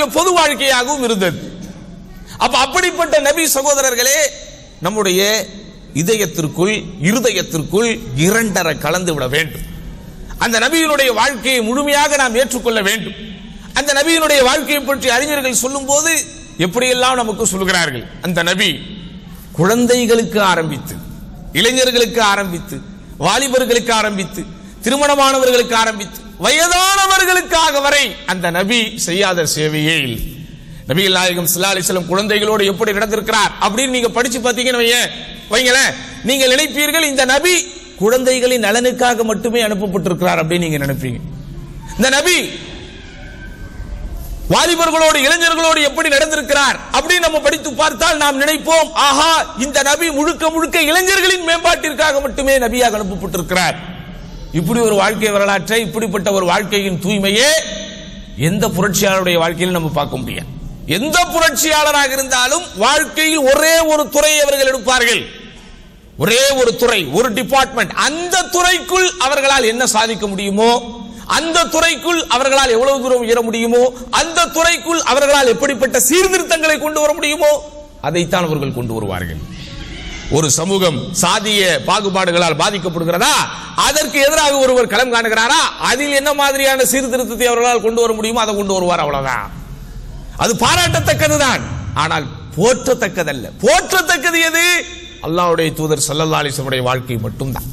அவர்களுடைய பொது வாழ்க்கையாகவும் இருந்தது அப்ப அப்படிப்பட்ட நபி சகோதரர்களே நம்முடைய இதயத்திற்குள் இருதயத்திற்குள் இரண்டரை கலந்து விட வேண்டும் அந்த நபியினுடைய வாழ்க்கையை முழுமையாக நாம் ஏற்றுக்கொள்ள வேண்டும் அந்த நபியினுடைய வாழ்க்கையை பற்றி அறிஞர்கள் சொல்லும்போது எப்படியெல்லாம் நமக்கு சொல்கிறார்கள் அந்த நபி குழந்தைகளுக்கு ஆரம்பித்து இளைஞர்களுக்கு ஆரம்பித்து வாலிபர்களுக்கு ஆரம்பித்து திருமணமானவர்களுக்கு ஆரம்பித்து வயதானவர்களுக்காக வரை அந்த நபி செய்யாத சேவையே இல்லை நபிகள் நாயகம் ஸல்லல்லாஹு அலைஹி வஸல்லம் குழந்தைகளோடு எப்படி நடந்திருக்கிறார் அப்படின்னு நீங்க படிச்சு பார்த்தீங்கன்னு வையேன் வைங்களேன் நீங்கள் நினைப்பீர்கள் இந்த நபி குழந்தைகளின் நலனுக்காக மட்டுமே அனுப்பப்பட்டிருக்கிறார் அப்படின்னு நீங்க நினைப்பீங்க இந்த நபி வாலிபர்களோடு இளைஞர்களோடு எப்படி நடந்திருக்கிறார் அப்படின்னு நம்ம படித்து பார்த்தால் நாம் நினைப்போம் ஆஹா இந்த நபி முழுக்க முழுக்க இளைஞர்களின் மேம்பாட்டிற்காக மட்டுமே நபியாக அனுப்பப்பட்டிருக்கிறார் இப்படி ஒரு வாழ்க்கை வரலாற்றை இப்படிப்பட்ட ஒரு வாழ்க்கையின் தூய்மையே எந்த புரட்சியாளருடைய வாழ்க்கையிலும் நம்ம பார்க்க முடியாது எந்த புரட்சியாளராக இருந்தாலும் வாழ்க்கையில் ஒரே ஒரு துறையை அவர்கள் எடுப்பார்கள் ஒரே ஒரு துறை ஒரு டிபார்ட்மெண்ட் அந்த துறைக்குள் அவர்களால் என்ன சாதிக்க முடியுமோ அந்த துறைக்குள் அவர்களால் எவ்வளவு தூரம் உயர முடியுமோ அந்த துறைக்குள் அவர்களால் எப்படிப்பட்ட சீர்திருத்தங்களை கொண்டு வர முடியுமோ அதைத்தான் அவர்கள் கொண்டு வருவார்கள் ஒரு சமூகம் சாதிய பாகுபாடுகளால் பாதிக்கப்படுகிறதா அதற்கு எதிராக ஒருவர் களம் காணுகிறாரா அதில் என்ன மாதிரியான சீர்திருத்தத்தை அவர்களால் கொண்டு வர முடியுமோ அதை கொண்டு வருவார் அவ்வளவுதான் அது பாராட்டத்தக்கதுதான் ஆனால் போற்றத்தக்கதல்ல போற்றத்தக்கது எது அல்லாஹ்வுடைய தூதர் ஸல்லல்லாஹு அலைஹி வஸல்லம் வாழ்க்கை மட்டும்தான்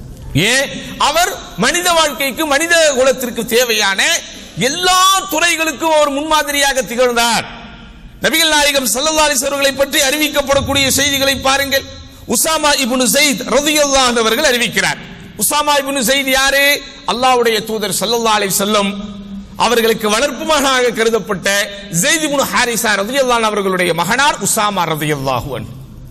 ஏன் அவர் மனித வாழ்க்கைக்கு மனித குலத்திற்கு தேவையான எல்லா துறைகளுக்கும் அவர் முன்மாதிரியாக திகழ்ந்தார் நபிகள் நாயகம் ஸல்லல்லாஹு அலைஹி வஸல்லம் அவர்களை பற்றி அறிவிக்கப்படக்கூடிய செய்திகளை பாருங்கள் உசாமா இப்னு ஸைத் ரலியல்லாஹு அன்ஹு அவர்கள் அறிவிக்கிறார் உசாமா இப்னு ஸைத் யாரு அல்லாஹ்வுடைய தூதர் ஸல்லல்லாஹு அலைஹி வஸல்லம் அவர்களுக்கு வளர்ப்பு மகனாக கருதப்பட்ட ஜெயித் இப்னு ஹாரிசா ரலியல்லாஹு அன்ஹு அவர்களுடைய மகனார் உசாமா ரலியல்லாஹு அன்ஹு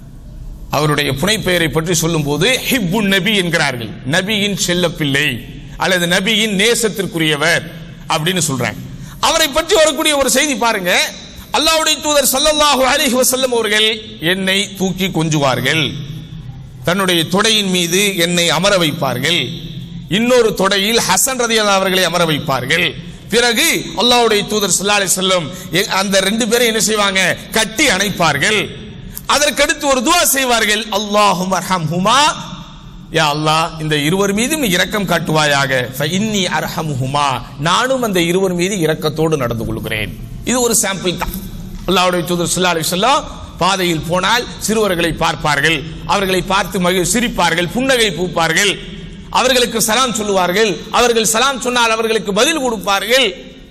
அவருடைய புனைப்பெயரை பற்றி சொல்லும்போது ஹிப்பு நபி என்கிறார்கள் நபியின் செல்லப்பிள்ளை அல்லது நபியின் நேசத்திற்குரியவர் அப்படின்னு சொல்றாங்க அவரை பற்றி வரக்கூடிய ஒரு செய்தி பாருங்க அல்லாஹ்வுடைய தூதர் ஸல்லல்லாஹு அலைஹி வஸல்லம் அவர்கள் என்னை தூக்கி கொஞ்சுவார்கள் தன்னுடைய தொடையின் மீது என்னை அமர வைப்பார்கள் இன்னொரு தொடையில் ஹசன் ரதியல்லாஹு அவர்களை அமர வைப்பார்கள் பிறகு அல்லாஹ்வுடைய தூதர் ஸல்லல்லாஹு அலைஹி வஸல்லம் எ- அந்த ரெண்டு பேரும் என்ன செய்வாங்க கட்டி அணைப்பார்கள் அதற்கடுத்து ஒரு துவா செய்வார்கள் அல்லாஹும் அர்ஹம்ஹுமா யா அல்லாஹ் இந்த இருவர் மீதும் நீ இரக்கம் காட்டுவாயாக இன்னி அர்ஹம்ஹுமா நானும் அந்த இருவர் மீது இரக்கத்தோடு நடந்து கொள்கிறேன் இது ஒரு சாம்பிள் தான் அல்லாஹ்வுடைய தூதர் ஸல்லல்லாஹு அலைஹி வஸல்லம் பாதையில் போனால் சிறுவர்களை பார்ப்பார்கள் அவர்களை பார்த்து மகிழ் சிரிப்பார்கள் புன்னகை பூப்பார்கள் அவர்களுக்கு சலாம் சொல்லுவார்கள் அவர்கள் சலாம் சொன்னால் அவர்களுக்கு பதில் கொடுப்பார்கள்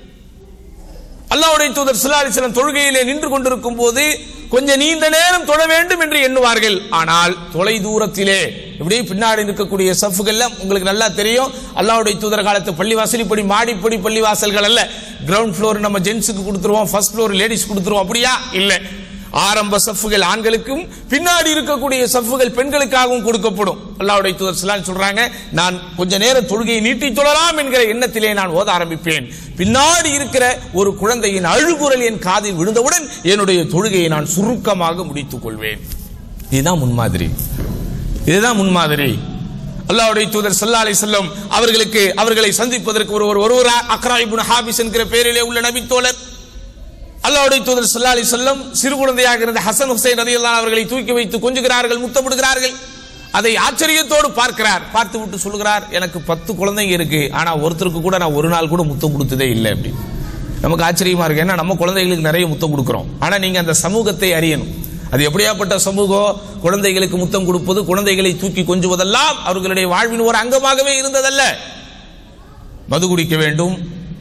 அல்லாஹ்வுடைய தூதர் ஸல்லல்லாஹு அலைஹி வஸல்லம் தொழுகையிலே நின்று கொண்டிருக்கும் போது கொஞ்சம் நீண்ட நேரம் தொழ வேண்டும் என்று எண்ணுவார்கள் ஆனால் தொலை தூரத்திலே இப்படி பின்னாடி இருக்கக்கூடிய சஃப்புகள்ல உங்களுக்கு நல்லா தெரியும் அல்லாஹ்வுடைய தூதர் காலத்து பள்ளிவாசல் இப்படி மாடிப்படி பள்ளிவாசல்கள் அல்ல கிரவுண்ட் ஃப்ளோர் நம்ம ஜென்ஸுக்கு கொடுத்துருவோம் ஃபர்ஸ்ட் ஃப்ளோர் லேடிஸ் கொடுத்துருவோம் அப்படியா இல்ல ஆரம்ப சஃப்புகள் ஆண்களுக்கும் பின்னாடி இருக்கக்கூடிய சஃப்புகள் பெண்களுக்காகவும் கொடுக்கப்படும் அல்லாஹ்வுடைய தூதர் ஸல்லல்லாஹு சொல்றாங்க நான் கொஞ்ச நேரம் தொழுகையை நீட்டி தொழலாம் என்கிற எண்ணத்திலே நான் ஓத ஆரம்பிப்பேன் பின்னாடி இருக்கிற ஒரு குழந்தையின் அழுகுரல் என் காதில் விழுந்தவுடன் என்னுடைய தொழுகையை நான் சுருக்கமாக முடித்துக் கொள்வேன் இதுதான் முன்மாதிரி இதுதான் முன்மாதிரி அல்லாஹ்வுடைய தூதர் ஸல்லல்லாஹு அலைஹி வஸல்லம் அவர்களுக்கு அவர்களை சந்திப்பதற்கு ஒருவர் ஒருவர் அக்ரா இப்னு ஹாபிஸ் என்கிற பெயரிலே உள்ள நபி தோழர் அல்லாஹ்வுடைய தூதர் ஸல்லல்லாஹு அலைஹி வஸல்லம் சிறு குழந்தையாக இருந்த ஹசன் ஹுசைன் ரலியல்லாஹு அவர்களை தூக்கி வைத்து கொஞ்சுகிறார்கள் முத்தமிடுகிறார்கள் அதை ஆச்சரியத்தோடு பார்க்கிறார் பார்த்து விட்டு சொல்கிறார் எனக்கு பத்து குழந்தைங்க இருக்கு ஆனா ஒருத்தருக்கு கூட நான் ஒரு நாள் கூட முத்தம் கொடுத்ததே இல்லை அப்படி நமக்கு ஆச்சரியமா இருக்கு ஏன்னா நம்ம குழந்தைகளுக்கு நிறைய முத்தம் கொடுக்கிறோம் ஆனா நீங்க அந்த சமூகத்தை அறியணும் அது எப்படியாப்பட்ட சமூகம் குழந்தைகளுக்கு முத்தம் கொடுப்பது குழந்தைகளை தூக்கி கொஞ்சுவதெல்லாம் அவர்களுடைய வாழ்வின் ஒரு அங்கமாகவே இருந்ததல்ல மது குடிக்க வேண்டும்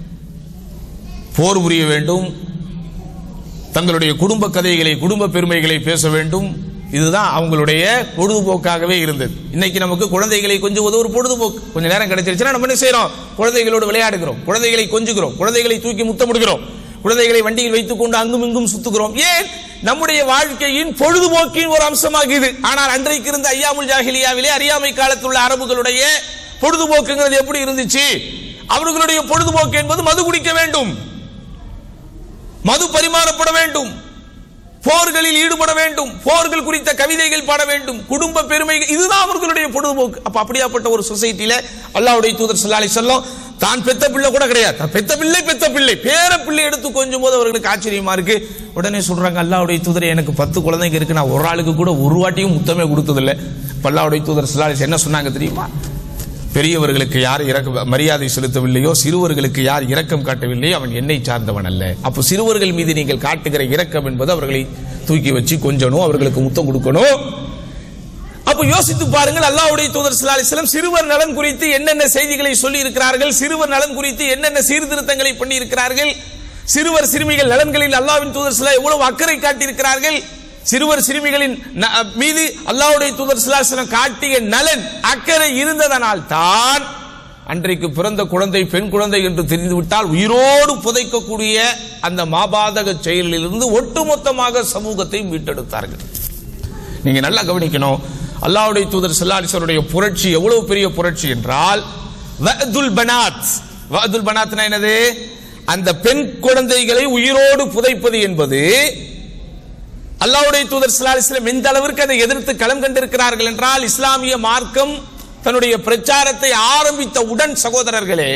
போர் புரிய வேண்டும் தங்களுடைய குடும்ப கதைகளை குடும்ப பெருமைகளை பேச வேண்டும் இதுதான் அவங்களுடைய பொழுதுபோக்காகவே இருந்தது இன்னைக்கு நமக்கு குழந்தைகளை கொஞ்சுவது ஒரு பொழுதுபோக்கு கொஞ்ச நேரம் கிடைச்சிருச்சுன்னா நம்ம என்ன செய்யறோம் குழந்தைகளோடு விளையாடுகிறோம் குழந்தைகளை கொஞ்சுகிறோம் குழந்தைகளை தூக்கி முத்தமிடுகிறோம் குழந்தைகளை வண்டியில் வைத்துக் கொண்டு அங்கும் இங்கும் சுத்துகிறோம் ஏன் நம்முடைய வாழ்க்கையின் பொழுதுபோக்கின் ஒரு அம்சமாக இது ஆனால் அன்றைக்கு இருந்த ஐயாமுல் ஜாஹிலியாவிலே அறியாமை காலத்தில் உள்ள அரபுகளுடைய பொழுதுபோக்குங்கிறது எப்படி இருந்துச்சு அவர்களுடைய பொழுதுபோக்கு என்பது மது குடிக்க வேண்டும் மது பரிமாறப்பட வேண்டும் போர்களில் ஈடுபட வேண்டும் போர்கள் குறித்த கவிதைகள் பாட வேண்டும் குடும்ப பெருமை இதுதான் அவர்களுடைய பொழுதுபோக்கு அப்ப அப்படியாப்பட்ட ஒரு சொசைட்டில அல்லாஹ்வுடைய தூதர் ஸல்லல்லாஹு அலைஹி வஸல்லம் தான் பெத்த பிள்ளை கூட கிடையாது தான் பெத்த பிள்ளை பெத்த பிள்ளை பேர பிள்ளை எடுத்து கொஞ்சம் போது அவர்களுக்கு ஆச்சரியமா இருக்கு உடனே சொல்றாங்க அல்லாஹ்வுடைய தூதர் எனக்கு பத்து குழந்தைங்க இருக்கு நான் ஒரு ஆளுக்கு கூட ஒரு வாட்டியும் முத்தமே கொடுத்ததில்லை இப்ப அல்லாஹ்வுடைய தூதர் ஸல்லல்லாஹு அலைஹி வஸல்லம் என்ன சொன்னாங்க தெரியுமா பெரியவர்களுக்கு யார் இறக்க மரியாதை செலுத்தவில்லையோ சிறுவர்களுக்கு யார் இரக்கம் காட்டவில்லையோ அவன் என்னை சார்ந்தவன் அல்ல அப்போ சிறுவர்கள் மீது நீங்கள் காட்டுகிற இரக்கம் என்பது அவர்களை தூக்கி வச்சு கொஞ்சணும் அவர்களுக்கு முத்தம் கொடுக்கணும் அப்ப யோசித்து பாருங்கள் அல்லாஹ்வுடைய தூதர் ஸல்லல்லாஹு அலைஹி வஸல்லம் சிறுவர் நலன் குறித்து என்னென்ன செய்திகளை சொல்லி இருக்கிறார்கள் சிறுவர் நலன் குறித்து என்னென்ன சீர்திருத்தங்களை பண்ணி இருக்கிறார்கள் சிறுவர் சிறுமிகள் நலன்களில் அல்லாஹ்வின் தூதர் ஸல்லல்லாஹு எவ்வளவு அக்கறை காட்டியிருக்கிறார்கள் சிறுவர் சிறுமிகளின் ந- மீது அல்லாஹ்வுடைய தூதர் ஸல்லல்லாஹு அலைஹி வஸல்லம் காட்டிய நலன் அக்கறை இருந்ததனால் தான் அன்றைக்கு பிறந்த குழந்தை பெண் குழந்தை என்று தெரிந்துவிட்டால் உயிரோடு புதைக்கக்கூடிய அந்த மாபாதக செயலிலிருந்து ஒட்டுமொத்தமாக சமூகத்தை மீட்டெடுத்தார்கள் நீங்க நல்லா கவனிக்கணும் அல்லாஹ்வுடைய தூதர் ஸல்லல்லாஹு புரட்சி எவ்வளவு பெரிய புரட்சி என்றால் வஅதுல் பனாத் வஅதுல் பனாத்னா என்னது அந்த பெண் குழந்தைகளை உயிரோடு புதைப்பது என்பது அல்லாஹ்வுடைய தூதர் ஸல்லல்லாஹு அலைஹி வஸல்லம் எந்த அளவிற்கு அதை எதிர்த்து களம் கண்டிருக்கிறார்கள் என்றால் இஸ்லாமிய மார்க்கம் தன்னுடைய பிரச்சாரத்தை ஆரம்பித்த உடன் சகோதரர்களே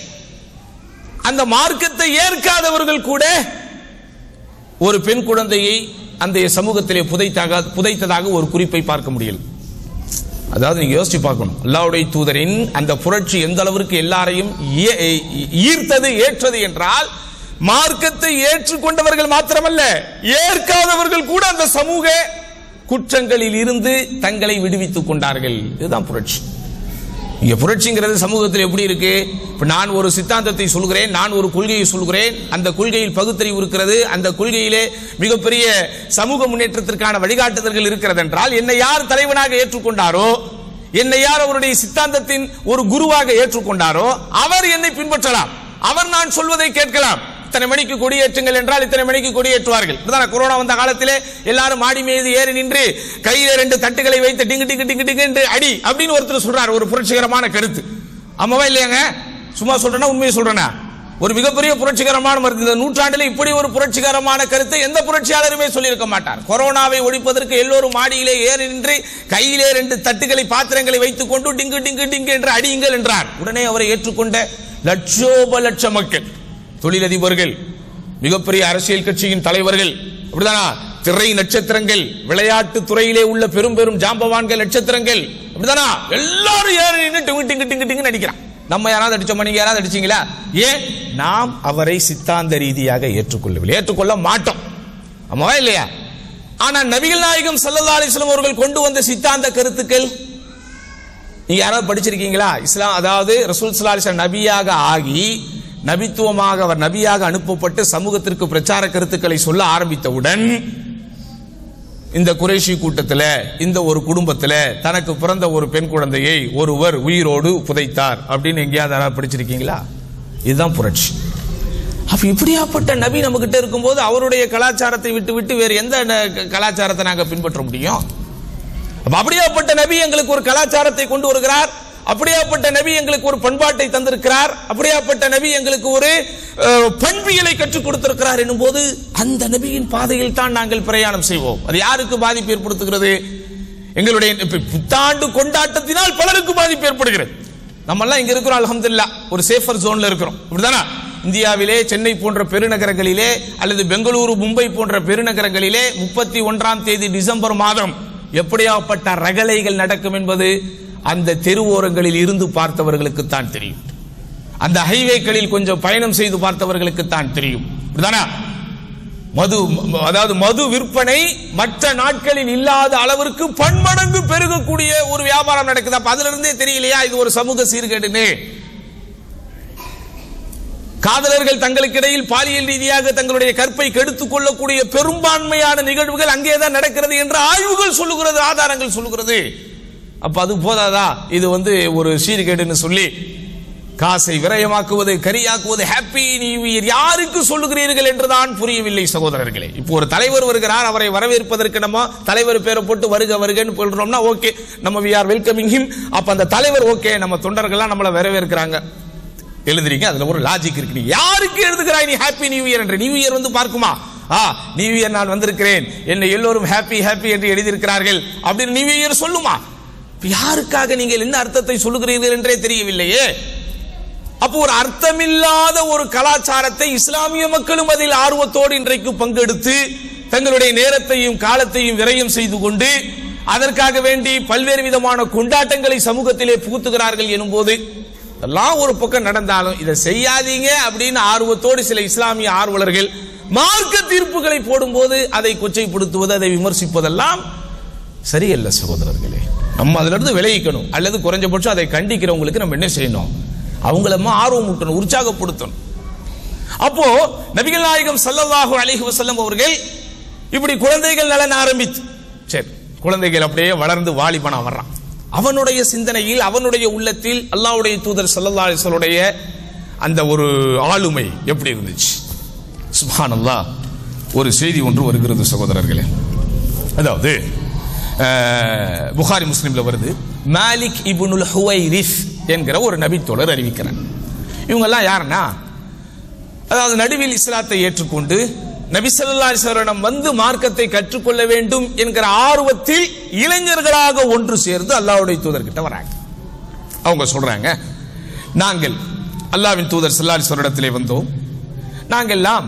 அந்த மார்க்கத்தை ஏற்காதவர்கள் கூட ஒரு பெண் குழந்தையை அந்த சமூகத்திலே புதைத்தாக புதைத்ததாக ஒரு குறிப்பை பார்க்க முடியல அதாவது நீங்க யோசிச்சு பார்க்கணும் அல்லாஹ்வுடைய தூதரின் அந்த புரட்சி எந்த அளவிற்கு எல்லாரையும் ஈ- ஈ- ஈர்த்தது ஏற்றது என்றால் மார்க்கத்தை ஏற்றுக்கொண்டவர்கள் மாத்திரமல்ல ஏற்காதவர்கள் கூட அந்த சமூக குற்றங்களில் இருந்து தங்களை விடுவித்துக் கொண்டார்கள் இதுதான் புரட்சி இங்க புரட்சிங்கிறது சமூகத்தில் எப்படி இருக்கு இப்ப நான் ஒரு சித்தாந்தத்தை சொல்கிறேன் நான் ஒரு கொள்கையை சொல்கிறேன் அந்த கொள்கையில் பகுத்தறிவு இருக்கிறது அந்த கொள்கையிலே மிகப்பெரிய சமூக முன்னேற்றத்திற்கான வழிகாட்டுதல்கள் இருக்கிறது என்றால் என்னை யார் தலைவனாக ஏற்றுக்கொண்டாரோ என்னை யார் அவருடைய சித்தாந்தத்தின் ஒரு குருவாக ஏற்றுக்கொண்டாரோ அவர் என்னை பின்பற்றலாம் அவர் நான் சொல்வதை கேட்கலாம் இத்தனை மணிக்கு கொடியேற்றுங்கள் என்றால் இத்தனை மணிக்கு கொடியேற்றுவார்கள் இப்படிதானே கொரோனா வந்த காலத்திலே எல்லாரும் மாடி மீது ஏறி நின்று கையில ரெண்டு தட்டுகளை வைத்து டிங்கு டிங்கு டிங்கு டிங்கு என்று அடி அப்படின்னு ஒருத்தர் சொல்றார் ஒரு புரட்சிகரமான கருத்து ஆமாவா இல்லையாங்க சும்மா சொல்றேன்னா உண்மையை சொல்றேனா ஒரு மிகப்பெரிய புரட்சிகரமான மருந்து இந்த நூற்றாண்டில் இப்படி ஒரு புரட்சிகரமான கருத்தை எந்த புரட்சியாளருமே சொல்லியிருக்க மாட்டார் கொரோனாவை ஒழிப்பதற்கு எல்லோரும் மாடியிலே ஏறி நின்று கையிலே ரெண்டு தட்டுகளை பாத்திரங்களை வைத்துக் கொண்டு டிங்கு டிங்கு டிங்கு என்று அடியுங்கள் என்றார் உடனே அவரை ஏற்றுக்கொண்ட லட்சோப லட்ச மக்கள் தொழிலதிபர்கள் மிகப்பெரிய அரசியல் கட்சியின் தலைவர்கள் அப்படிதானா திரை நட்சத்திரங்கள் விளையாட்டு துறையிலே உள்ள பெரும் பெரும் ஜாம்பவான்கள் நட்சத்திரங்கள் அப்படிதானா எல்லாரும் ஏறி நின்று டிங்கு டிங்கு டிங்கு டிங்கு நடிக்கிறான் நம்ம யாராவது அடிச்சோமா நீங்க யாராவது அடிச்சீங்களா ஏன் நாம் அவரை சித்தாந்த ரீதியாக ஏற்றுக்கொள்ளவில்லை ஏற்றுக்கொள்ள மாட்டோம் ஆமாவா இல்லையா ஆனா நபிகள் நாயகம் ஸல்லல்லாஹு அலைஹி வஸல்லம் அவர்கள் கொண்டு வந்த சித்தாந்த கருத்துக்கள் நீங்க யாராவது படிச்சிருக்கீங்களா இஸ்லாம் அதாவது ரசூல் ஸல்லல்லாஹு அலைஹி வஸல்லம் நபியாக ஆகி நபித்துவமாக அவர் நபியாக அனுப்பப்பட்டு சமூகத்திற்கு பிரச்சார கருத்துக்களை சொல்ல ஆரம்பித்தவுடன் இந்த குறைஷி கூட்டத்தில் இந்த ஒரு குடும்பத்தில் தனக்கு பிறந்த ஒரு பெண் குழந்தையை ஒருவர் உயிரோடு புதைத்தார் அப்படின்னு எங்கேயாவது யாராவது படிச்சிருக்கீங்களா இதுதான் புரட்சி அப்ப இப்படியாப்பட்ட நபி நம்ம கிட்ட இருக்கும்போது அவருடைய கலாச்சாரத்தை விட்டு விட்டு வேறு எந்த ந- கலாச்சாரத்தை நாங்க பின்பற்ற முடியும் அப்ப அப்படியாப்பட்ட நபி எங்களுக்கு ஒரு கலாச்சாரத்தை கொண்டு வருகிறார் அப்படியாப்பட்ட நபி எங்களுக்கு ஒரு பண்பாட்டை தந்திருக்கிறார் அப்படியாப்பட்ட நபி எங்களுக்கு ஒரு அஹ், பண்பியலை கற்றுக் கொடுத்திருக்கிறார் என்னும்போது அந்த நபியின் பாதையில் தான் நாங்கள் பிரயாணம் செய்வோம் அது யாருக்கு பாதிப்பு ஏற்படுத்துகிறது எங்களுடைய இப்ப புத்தாண்டு கொண்டாட்டத்தினால் பலருக்கு பாதிப்பு ஏற்படுகிறது நம்ம எல்லாம் இங்க இருக்கிறோம் அல்ஹம்துலில்லாஹ் ஒரு சேஃபர் ஜோன்ல இருக்கிறோம் இப்படிதானா இந்தியாவிலே சென்னை போன்ற பெருநகரங்களிலே அல்லது பெங்களூரு மும்பை போன்ற பெருநகரங்களிலே முப்பத்தி ஒன்றாம் தேதி டிசம்பர் மாதம் எப்படியாப்பட்ட ரகளைகள் நடக்கும் என்பது அந்த தெருவோரங்களில் இருந்து பார்த்தவர்களுக்கு தான் தெரியும் அந்த ஹைவேக்களில் கொஞ்சம் பயணம் செய்து பார்த்தவர்களுக்கு தான் தெரியும் இப்படிதானா மது ம- அதாவது மது விற்பனை மற்ற நாட்களில் இல்லாத அளவிற்கு பன்மடங்கு பெருகக்கூடிய ஒரு வியாபாரம் நடக்குது அப்ப அதுல இருந்தே தெரியலையா இது ஒரு சமூக சீர்கேடுன்னு காதலர்கள் தங்களுக்கு இடையில் பாலியல் ரீதியாக தங்களுடைய கற்பை கெடுத்துக் கொள்ளக்கூடிய பெரும்பான்மையான நிகழ்வுகள் அங்கேதான் நடக்கிறது என்று ஆய்வுகள் சொல்லுகிறது ஆதாரங்கள் சொல்லுகிறது அப்ப அது போதாதா இது வந்து ஒரு சீர்கேடுன்னு சொல்லி காசை விரயமாக்குவது கரியாக்குவது ஹாப்பி நியூ இயர் யாருக்கு சொல்லுகிறீர்கள் என்றுதான் புரியவில்லை சகோதரர்களே இப்போ ஒரு தலைவர் வருகிறார் அவரை வரவேற்பதற்கு நம்ம தலைவர் பேரை போட்டு வருக வருகன்னு சொல்றோம்னா ஓகே நம்ம வி ஆர் வெல்கமிங் ஹிம் அப்ப அந்த தலைவர் ஓகே நம்ம தொண்டர்கள்லாம் நம்மளை வரவேற்கிறாங்க எழுதுறீங்க அதுல ஒரு லாஜிக் இருக்கு நீ யாருக்கு எழுதுகிறாய் நீ ஹாப்பி நியூ இயர் என்று நியூ இயர் வந்து பார்க்குமா ஆ நியூ இயர் நான் வந்திருக்கிறேன் என்னை எல்லோரும் ஹாப்பி ஹாப்பி என்று எழுதியிருக்கிறார்கள் அப்படின்னு நியூ இயர் சொல்லுமா இப்ப யாருக்காக நீங்கள் என்ன அர்த்தத்தை சொல்லுகிறீர்கள் என்றே தெரியவில்லையே அப்போ ஒரு அர்த்தமில்லாத ஒரு கலாச்சாரத்தை இஸ்லாமிய மக்களும் அதில் ஆர்வத்தோடு இன்றைக்கு பங்கெடுத்து தங்களுடைய நேரத்தையும் காலத்தையும் விரயம் செய்து கொண்டு அதற்காக வேண்டி பல்வேறு விதமான கொண்டாட்டங்களை சமூகத்திலே புகுத்துகிறார்கள் எனும்போது இதெல்லாம் ஒரு பக்கம் நடந்தாலும் இதை செய்யாதீங்க அப்படின்னு ஆர்வத்தோடு சில இஸ்லாமிய ஆர்வலர்கள் மார்க்க தீர்ப்புகளை போடும்போது அதை கொச்சைப்படுத்துவது அதை விமர்சிப்பதெல்லாம் சரியல்ல சகோதரர்களே நம்ம அதுல இருந்து விலகிக்கணும் அல்லது குறைஞ்சபட்சம் அதை கண்டிக்கிறவங்களுக்கு நம்ம என்ன செய்யணும் அவங்கள ஆர்வம் ஊட்டணும் உற்சாகப்படுத்தணும் அப்போ நபிகள் நாயகம் ஸல்லல்லாஹு அலைஹி வஸல்லம் அவர்கள் இப்படி குழந்தைகள் நலன் ஆரம்பித்து சரி குழந்தைகள் அப்படியே வளர்ந்து வாலிபனா வர்றான் அவனுடைய சிந்தனையில் அவனுடைய உள்ளத்தில் அல்லாஹ்வுடைய தூதர் ஸல்லல்லாஹு அலைஹி வஸல்லுடைய அந்த ஒரு ஆளுமை எப்படி இருந்துச்சு சுப்ஹானல்லாஹ் ஒரு செய்தி ஒன்று வருகிறது சகோதரர்களே அதாவது அஹ், புகாரி முஸ்லிம்ல வருது மாலிக் இப்னுல் ஹுவைரிஸ் என்கிற ஒரு நபித்தோழர் அறிவிக்கிறார் இவங்கெல்லாம் யாருன்னா அதாவது நடுவில் இஸ்லாத்தை ஏற்றுக்கொண்டு நபி ஸல்லல்லாஹு அலைஹி வஸல்லம் வந்து மார்க்கத்தை கற்றுக்கொள்ள வேண்டும் என்கிற ஆர்வத்தில் இளைஞர்களாக ஒன்று சேர்ந்து அல்லாஹ்வுடைய தூதர்கிட்ட வராங்க அவங்க சொல்றாங்க நாங்கள் அல்லாஹ்வின் தூதர் ஸல்லல்லாஹு அலைஹி வஸல்லம் இடத்திலே வந்தோம் நாங்கெல்லாம்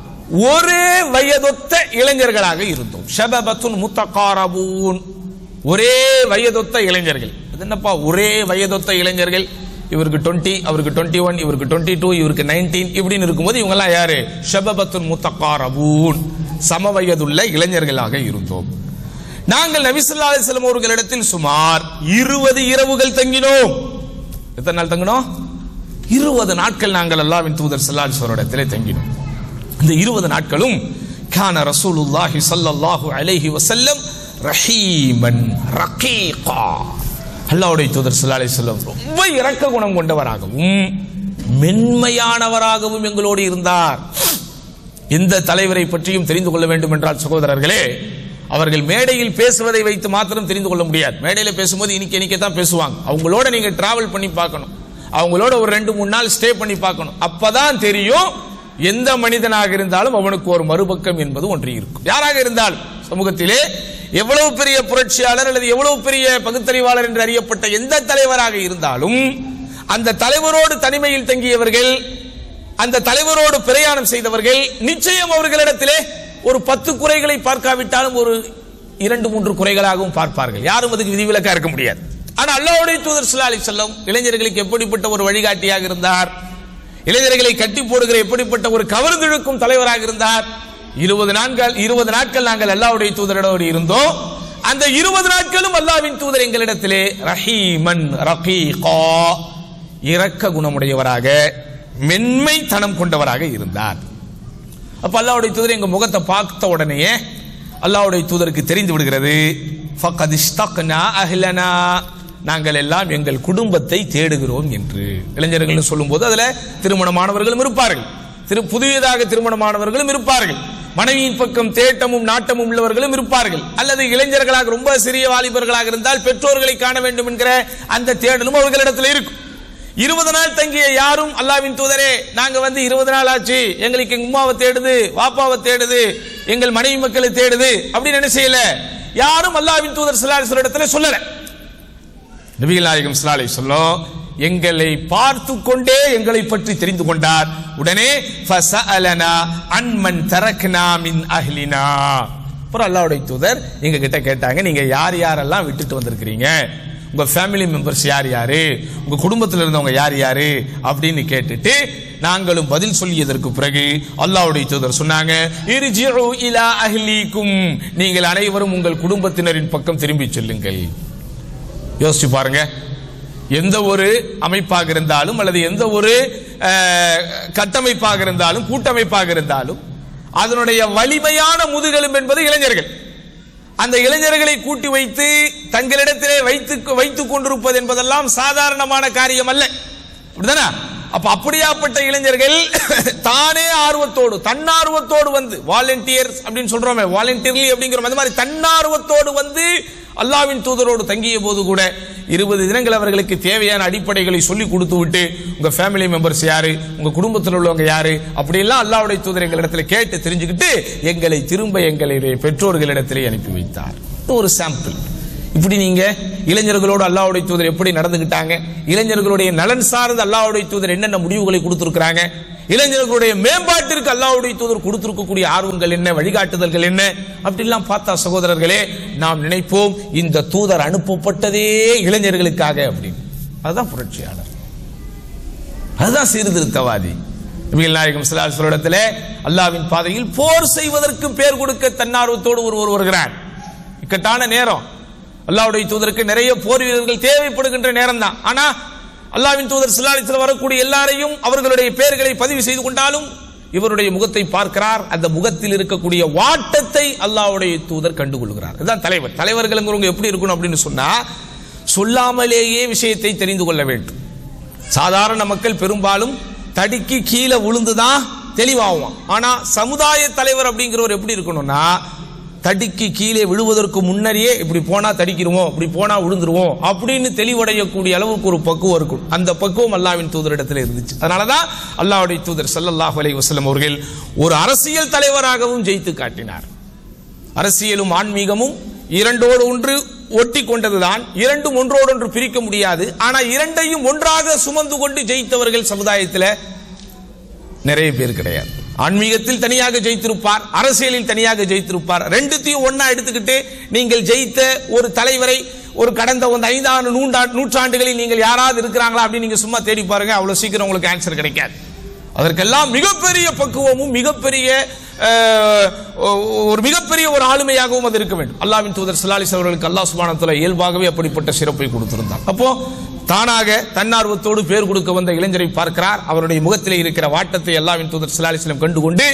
ஒரே வயதொத்த இளைஞர்களாக இருந்தோம் ஷபபத்துன் முத்தகாரபூன் ஒரே வயதொத்த இளைஞர்கள் அது என்னப்பா ஒரே வயதொத்த இளைஞர்கள் இவருக்கு 20 அவருக்கு 21 ஒன் இவருக்கு 22 டூ இவருக்கு 19 இப்படின்னு இருக்கும்போது இவங்கெல்லாம் யாரு ஷபபத்துன் முத்தகாரபூன் சம வயதுள்ள இளைஞர்களாக இருந்தோம் நாங்கள் நபி ஸல்லல்லாஹு அலைஹி வஸல்லம் அவர்களிடத்தில் சுமார் இருபது இரவுகள் தங்கினோம் எத்தனை நாள் தங்கினோம் இருபது நாட்கள் நாங்கள் அல்லாவின் தூதர் ஸல்லல்லாஹு அலைஹி வஸல்லம் இடத்திலே தங்கினோம் இந்த இருபது நாட்களும் கான ரசூலுல்லாஹி ஸல்லல்லாஹு அலைஹி வஸல்லம் ரஹீமன் ரகீகா அல்லாஹ்வுடைய தூதர் ஸல்லல்லாஹு அலைஹி வஸல்லம் ரொம்ப இரக்க குணம் கொண்டவராகவும் மென்மையானவராகவும் எங்களோடு இருந்தார் எந்த தலைவரை பற்றியும் தெரிந்து கொள்ள வேண்டும் என்றால் சகோதரர்களே அவர்கள் மேடையில் பேசுவதை வைத்து மாத்திரம் தெரிந்து கொள்ள முடியாது மேடையில் பேசும்போது இனிக்க இனிக்க தான் பேசுவாங்க அவங்களோட நீங்க டிராவல் பண்ணி பார்க்கணும் அவங்களோட ஒரு ரெண்டு மூணு நாள் ஸ்டே பண்ணி பார்க்கணும் அப்பதான் தெரியும் எந்த மனிதனாக இருந்தாலும் அவனுக்கு ஒரு மறுபக்கம் என்பது ஒன்று இருக்கும் யாராக இருந்தாலும் சமூகத்திலே எவ்வளவு பெரிய புரட்சியாளர் அல்லது எவ்வளவு பெரிய பகுத்தறிவாளர் என்று அறியப்பட்ட எந்த தலைவராக இருந்தாலும் அந்த தலைவரோடு தனிமையில் தங்கியவர்கள் அந்த தலைவரோடு பிரயாணம் செய்தவர்கள் நிச்சயம் அவர்களிடத்திலே ஒரு பத்து குறைகளை பார்க்காவிட்டாலும் ஒரு இரண்டு மூன்று குறைகளாகவும் பார்ப்பார்கள் யாரும் அதுக்கு விதிவிலக்கா இருக்க முடியாது ஆனா அல்லாஹ்வுடைய தூதர் ஸல்லல்லாஹு அலைஹி வஸல்லம் இளைஞர்களுக்கு எப்படிப்பட்ட ஒரு வழிகாட்டியாக இருந்தார் இளைஞர்களை கட்டி போடுகிற எப்படிப்பட்ட ஒரு கவர்ந்திழுக்கும் தலைவராக இருந்தார் இருபது நாட்கள் இருபது நாட்கள் நாங்கள் அல்லாஹ்வுடைய தூதரோடு இருந்தோம் அந்த இருபது நாட்களும் அல்லாஹ்வின் தூதர் எங்களிடத்திலே ரஹீமன் ரகீகா இரக்க குணமுடையவராக மென்மைத்தனம் கொண்டவராக இருந்தார் அப்ப அல்லாஹ்வுடைய தூதர் எங்க முகத்தை பார்த்த உடனேயே அல்லாஹ்வுடைய தூதருக்கு தெரிந்து விடுகிறது ஃபக்கத் இஷ்தக்னா அஹ்லனா நாங்கள் எல்லாம் எங்கள் குடும்பத்தை தேடுகிறோம் என்று இளைஞர்கள் சொல்லும்போது அதுல திருமணமானவர்களும் இருப்பார்கள் திரு புதியதாக திருமணமானவர்களும் இருப்பார்கள் மனைவியின் பக்கம் தேட்டமும் நாட்டமும் உள்ளவர்களும் இருப்பார்கள் அல்லது இளைஞர்களாக ரொம்ப சிறிய வாலிபர்களாக இருந்தால் பெற்றோர்களை காண வேண்டும் என்கிற அந்த தேடலும் அவர்களிடத்தில் இருக்கும் இருபது நாள் தங்கிய யாரும் அல்லாவின் தூதரே நாங்க வந்து இருபது நாள் ஆச்சு எங்களுக்கு எங்க உமாவை தேடுது வாப்பாவை தேடுது எங்கள் மனைவி மக்களை தேடுது அப்படின்னு என்ன செய்யல யாரும் அல்லாவின் தூதர் சிலாரி இடத்துல சொல்லல நபிகள் நாயகம் சிலாலை சொல்லும் எங்களை பார்த்து கொண்டே எங்களை பற்றி தெரிந்து கொண்டார் உடனே ஃபஸஅலனா அன்மன் தரக்னா மின் அஹ்லினா அப்புறம் அல்லாஹ்வுடைய தூதர் எங்க கிட்ட கேட்டாங்க நீங்க யார் யாரெல்லாம் விட்டுட்டு வந்திருக்கிறீங்க உங்க ஃபேமிலி மெம்பர்ஸ் யார் யாரு உங்க குடும்பத்தில் இருந்தவங்க யார் யாரு அப்படின்னு கேட்டுட்டு நாங்களும் பதில் சொல்லியதற்கு பிறகு அல்லாஹ்வுடைய தூதர் சொன்னாங்க இர்ஜிஉ இலா அஹ்லீக்கும் நீங்கள் அனைவரும் உங்கள் குடும்பத்தினரின் பக்கம் திரும்பி செல்லுங்கள் யோசிச்சு பாருங்க எந்த ஒரு அமைப்பாக இருந்தாலும் அல்லது எந்த ஒரு அஹ், கட்டமைப்பாக இருந்தாலும் கூட்டமைப்பாக இருந்தாலும் அதனுடைய வலிமையான முதுகெலும் என்பது இளைஞர்கள் அந்த இளைஞர்களை கூட்டி வைத்து தங்களிடத்திலே வைத்து வைத்துக் கொண்டிருப்பது என்பதெல்லாம் சாதாரணமான காரியம் அல்ல அப்படிதானே அப்ப அப்படியாப்பட்ட இளைஞர்கள் தானே ஆர்வத்தோடு தன்னார்வத்தோடு வந்து வாலண்டியர்ஸ் அப்படின்னு சொல்றோமே வாலண்டியர்லி அப்படிங்கிற அந்த மாதிரி தன்னார்வத்தோடு வந்து அல்லாவின் தூதரோடு தங்கிய போது கூட இருபது தினங்கள் அவர்களுக்கு தேவையான அடிப்படைகளை சொல்லி கொடுத்து விட்டு உங்க ஃபேமிலி மெம்பர்ஸ் யாரு உங்க குடும்பத்தில் உள்ளவங்க யாரு அப்படியெல்லாம் அல்லாஹ்வுடைய தூதர் எங்களிடத்தில் கேட்டு தெரிஞ்சுக்கிட்டு எங்களை திரும்ப எங்களுடைய பெற்றோர்களிடத்திலே அனுப்பி வைத்தார் இது ஒரு சாம்பிள் இப்படி நீங்க இளைஞர்களோடு அல்லாஹ்வுடைய தூதர் எப்படி நடந்துகிட்டாங்க இளைஞர்களுடைய நலன் சார்ந்து அல்லாஹ்வுடைய தூதர் என்னென்ன முடிவுகளை கொடுத்திருக்கிறாங்க இளைஞர்களுடைய மேம்பாட்டிற்கு அல்லாஹ்வுடைய தூதர் கொடுத்திருக்கக்கூடிய ஆர்வங்கள் என்ன வழிகாட்டுதல்கள் என்ன அப்படிலாம் பார்த்தா சகோதரர்களே நாம் நினைப்போம் இந்த தூதர் அனுப்பப்பட்டதே இளைஞர்களுக்காக அப்படின்னு அதுதான் புரட்சியாளர் அதுதான் சீர்திருத்தவாதி நபிகள் நாயகம் ஸல்லல்லாஹு இடத்துல அல்லாஹ்வின் பாதையில் போர் செய்வதற்கு பேர் கொடுக்க தன்னார்வத்தோடு ஒருவர் வருகிறார் இக்கட்டான நேரம் அல்லாஹ்வுடைய தூதருக்கு நிறைய போர் வீரர்கள் தேவைப்படுகின்ற நேரம் தான் ஆனா அல்லாஹ்வின் தூதர் ஸல்லல்லாஹு வரக்கூடிய எல்லாரையும் அவர்களுடைய பெயர்களை பதிவு செய்து கொண்டாலும் இவருடைய முகத்தை பார்க்கிறார் அந்த முகத்தில் இருக்கக்கூடிய வாட்டத்தை அல்லாஹ்வுடைய தூதர் கண்டுகொள்கிறார் இதுதான் தலைவர் தலைவர்களுங்கிறவங்க எப்படி இருக்கணும் அப்படின்னு சொன்னா சொல்லாமலேயே விஷயத்தை தெரிந்து கொள்ள வேண்டும் சாதாரண மக்கள் பெரும்பாலும் தடிக்கு கீழே விழுந்துதான் தெளிவாகுவான் ஆனா சமுதாய தலைவர் அப்படிங்கிறவர் எப்படி இருக்கணும்னா தடிக்கு கீழே விழுவதற்கு முன்னரே இப்படி போனா தடிக்கிறோம் இப்படி போனா விழுந்துருவோம் அப்படின்னு தெளிவடையக்கூடிய அளவுக்கு ஒரு பக்குவம் இருக்கும் அந்த பக்குவம் அல்லாவின் தூதரிடத்தில் இருந்துச்சு அதனாலதான் அல்லாஹ்வுடைய தூதர் ஸல்லல்லாஹு அலைஹி வஸல்லம் அவர்கள் ஒரு அரசியல் தலைவராகவும் ஜெயித்து காட்டினார் அரசியலும் ஆன்மீகமும் இரண்டோடு ஒன்று ஒட்டி கொண்டதுதான் இரண்டும் ஒன்றோடு ஒன்று பிரிக்க முடியாது ஆனா இரண்டையும் ஒன்றாக சுமந்து கொண்டு ஜெயித்தவர்கள் சமுதாயத்தில் நிறைய பேர் கிடையாது ஆன்மீகத்தில் தனியாக ஜெயித்திருப்பார் அரசியலில் தனியாக ஜெயித்திருப்பார் ரெண்டுத்தையும் ஒண்ணா எடுத்துக்கிட்டு நீங்கள் ஜெயித்த ஒரு தலைவரை ஒரு கடந்த ஒரு ஐந்தாண்டு நூண்டா நூற்றாண்டுகளில் நீங்கள் யாராவது இருக்கிறாங்களா அப்படின்னு நீங்க சும்மா தேடி பாருங்க அவ்வளவு சீக்கிரம் உங்களுக்கு ஆன்சர் கிடைக்காது அதற்கெல்லாம் மிகப்பெரிய பக்குவமும் மிகப்பெரிய அஹ், ஒரு மிகப்பெரிய ஒரு ஆளுமையாகவும் அது இருக்க வேண்டும் அல்லாவின் தூதர் சலாலிஸ் அவர்களுக்கு அல்லாஹ் சுபானத்துல இயல்பாகவே அப்படிப்பட்ட சிறப்பை கொடுத்திருந்தார் அப்போ தானாக தன்னார்வத்தோடு பேர் கொடுக்க வந்த இளைஞரை பார்க்கிறார் அவருடைய முகத்திலே இருக்கிற வாட்டத்தை அல்லாவின் தூதர் சலாலிஸ்லம் கண்டுகொண்டு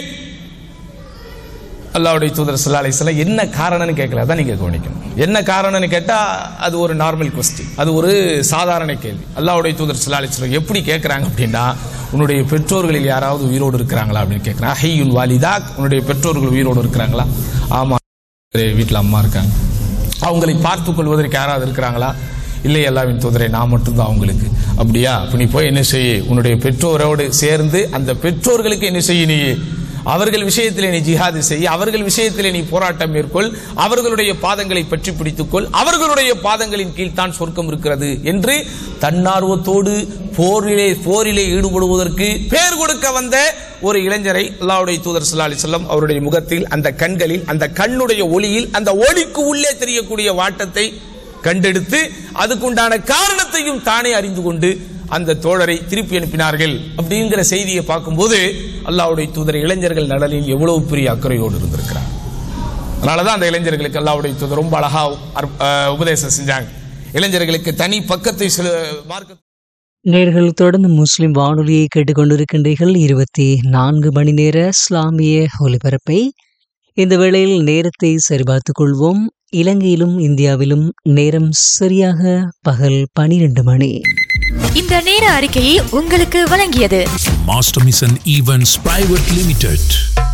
அல்லாவுடைய தூதர் சல்லா அலிஸ்லாம் என்ன காரணம்னு கேட்கல அதான் நீங்க கவனிக்கணும் என்ன காரணம்னு கேட்டா அது ஒரு நார்மல் கொஸ்டின் அது ஒரு சாதாரண கேள்வி அல்லாவுடைய தூதர் சல்லா அலிஸ்லாம் எப்படி கேட்கறாங்க அப்படின்னா உன்னுடைய பெற்றோர்களில் யாராவது உயிரோடு இருக்கிறாங்களா அப்படின்னு கேட்கறான் ஹையுல் வாலிதா உன்னுடைய பெற்றோர்கள் உயிரோடு இருக்கிறாங்களா ஆமா வீட்டில் அம்மா இருக்காங்க அவங்களை பார்த்துக் கொள்வதற்கு யாராவது இருக்கிறாங்களா இல்லை அல்லாவின் தூதரை நான் மட்டும்தான் அவங்களுக்கு அப்படியா அப்ப நீ போய் என்ன செய்ய உன்னுடைய பெற்றோரோடு சேர்ந்து அந்த பெற்றோர்களுக்கு என்ன செய்ய நீ அவர்கள் விஷயத்திலே நீ ஜிஹாது செய் அவர்கள் விஷயத்திலே நீ போராட்டம் மேற்கொள் அவர்களுடைய பாதங்களை பற்றி பிடித்துக்கொள் அவர்களுடைய பாதங்களின் கீழ் தான் சொர்க்கம் இருக்கிறது என்று தன்னார்வத்தோடு போரிலே போரிலே ஈடுபடுவதற்கு பேர் கொடுக்க வந்த ஒரு இளைஞரை அல்லாஹ்வுடைய தூதர் ஸல்லல்லாஹு அலைஹி வஸல்லம் அவருடைய முகத்தில் அந்த கண்களில் அந்த கண்ணுடைய ஒளியில் அந்த ஒளிக்கு உள்ளே தெரியக்கூடிய வாட்டத்தை கண்டெடுத்து அதுக்குண்டான காரணத்தையும் தானே அறிந்து கொண்டு அந்த தோழரை திருப்பி அனுப்பினார்கள் அப்படிங்கிற செய்தியை பார்க்கும்போது அல்லாஹ்வுடைய தூதர் இளைஞர்கள் நலனில் எவ்வளவு பெரிய அக்கறையோடு இருந்திருக்கிறார் அதனாலதான் அந்த இளைஞர்களுக்கு அல்லாஹ்வுடைய தூதர் ரொம்ப அழகா அற்- அஹ் உபதேசம் செஞ்சாங்க இளைஞர்களுக்கு தனி பக்கத்தை சில மார்க்க நேர்கள் தொடர்ந்து முஸ்லிம் வானொலியை கேட்டுக்கொண்டிருக்கின்றீர்கள் இருபத்தி நான்கு மணி நேர இஸ்லாமிய ஒலிபரப்பை இந்த வேளையில் நேரத்தை சரிபார்த்துக் கொள்வோம் இலங்கையிலும் இந்தியாவிலும் நேரம் சரியாக பகல் பனிரெண்டு மணி இந்த நேர அறிக்கையை உங்களுக்கு வழங்கியது Master Mission Events Private Limited.